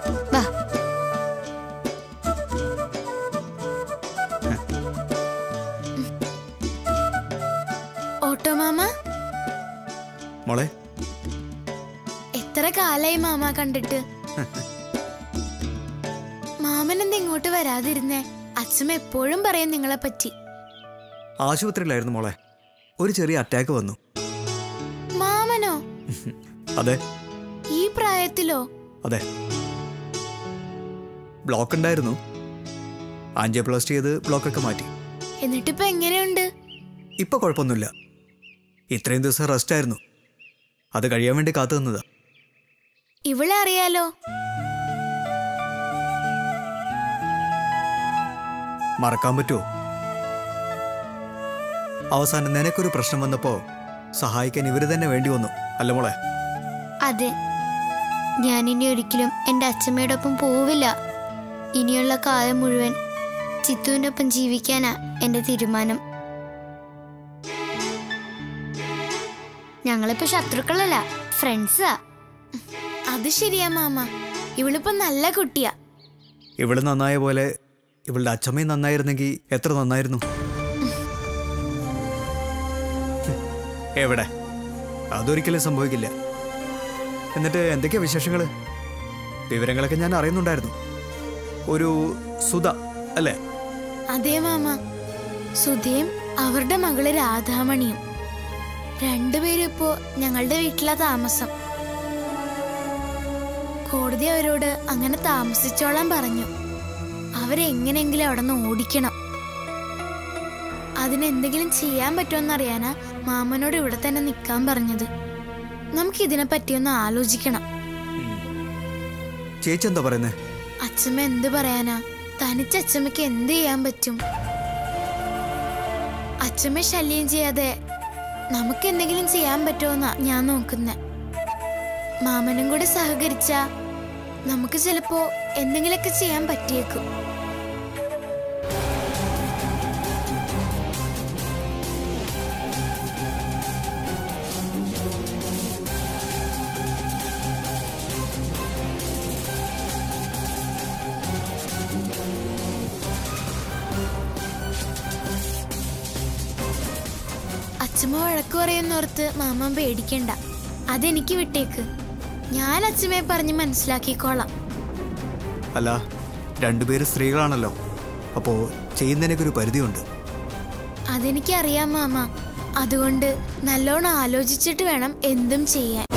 വാ auto mama മോളെ എത്ര കാലായി മാമ കണ്ടിട്ട് മാമൻ എന്താ ഇങ്ങോട്ട് വരാതിരുന്നേ അച്ഛമ്മ എപ്പോഴും പറയും നിങ്ങളെ പറ്റി ആശുപത്രിയിലായിരുന്നു മോളെ ഒരു ചെറിയ അറ്റാക്ക് വന്നു മാമനോ അതെ ഈ പ്രായത്തിലോ അതെ ബ്ലോക്ക് ഉണ്ടായിരുന്നു ആൻജിയോപ്ലാസ്റ്റി ചെയ്ത് ബ്ലോക്കൊക്കെ മാറ്റി എന്നിട്ടിപ്പോ എങ്ങനെയുണ്ട് ഇപ്പൊ കുഴപ്പമൊന്നുമില്ല ഇത്രയും ദിവസം റെസ്റ്റ് ആയിരുന്നു അത് കഴിയാൻ വേണ്ടി കാത്തു നിന്നതാ ഇവളെ അറിയാലോ മറക്കാൻ പറ്റുമോ അവസാനം നിനക്കൊരു പ്രശ്നം വന്നപ്പോ സഹായിക്കാൻ ഇവര് തന്നെ വേണ്ടി വന്നു അല്ല മോളെ അതെ ഞാൻ ഇനി ഒരിക്കലും എൻ്റെ അച്ഛമ്മയുടെ ഒപ്പം പോവില്ല ഇനിയുള്ള കാലം മുഴുവൻ ചിത്തുവിൻ്റെ ഒപ്പം ജീവിക്കാനാ എൻ്റെ തീരുമാനം ഞങ്ങളിപ്പോ ശത്രുക്കളല്ല ഫ്രണ്ട്സാ അത് ശരിയാ മാമ ഇവളിപ്പോ നല്ല കുട്ടിയാ ഇവള് നന്നായ പോലെ ഇവളുടെ അച്ഛമ്മയും നന്നായിരുന്നെങ്കിൽ എത്ര നന്നായിരുന്നു എവിടെ അതൊരിക്കലും സംഭവിക്കില്ല എന്നിട്ട് എന്തൊക്കെയാ വിശേഷങ്ങള് വിവരങ്ങളൊക്കെ ഞാൻ അറിയുന്നുണ്ടായിരുന്നു ഒരു സുധ അല്ലേ അതേ മാമ സുധയും അവരുടെ മകള് രാധാമണിയും രണ്ടുപേരും ഇപ്പോ ഞങ്ങളുടെ വീട്ടിലാ താമസം കോടതി അവരോട് അങ്ങനെ താമസിച്ചോളാൻ പറഞ്ഞു അവരെങ്ങനെങ്കിലും അവിടെ നിന്ന് ഓടിക്കണം അതിനെന്തെങ്കിലും ചെയ്യാൻ പറ്റുമെന്നറിയാനാ മാമനോട് ഇവിടെ തന്നെ നിൽക്കാൻ പറഞ്ഞത് നമുക്ക് ഇതിനെ പറ്റിയൊന്ന് ആലോചിക്കണം ചേച്ചി എന്താ പറയുന്നേ അച്ഛമ്മ എന്ത് പറയാനാ തനിച്ച് അച്ഛമ്മയ്ക്ക് എന്ത് ചെയ്യാൻ പറ്റും അച്ഛമ്മ ശല്യം ചെയ്യാതെ നമുക്ക് എന്തെങ്കിലും ചെയ്യാൻ പറ്റുമെന്നാ ഞാൻ നോക്കുന്നെ മാമനും കൂടെ സഹകരിച്ച നമുക്ക് ചിലപ്പോ എന്തെങ്കിലുമൊക്കെ ചെയ്യാൻ പറ്റിയേക്കും അച്ഛമ്മ വഴക്ക് പറയുന്നോർത്ത് മാമൻ പേടിക്കണ്ട അതെനിക്ക് വിട്ടേക്ക് ഞാൻ അച്ഛമ്മയെ പറഞ്ഞ് മനസ്സിലാക്കിക്കോളാം അല്ല രണ്ടുപേരും സ്ത്രീകളാണല്ലോ അപ്പോ ചെയ്യുന്നതിനൊക്കെ ഒരു പരിധിയുണ്ട് അതെനിക്കറിയാം മാമ അതുകൊണ്ട് നല്ലോണം ആലോചിച്ചിട്ട് വേണം എന്തും ചെയ്യാൻ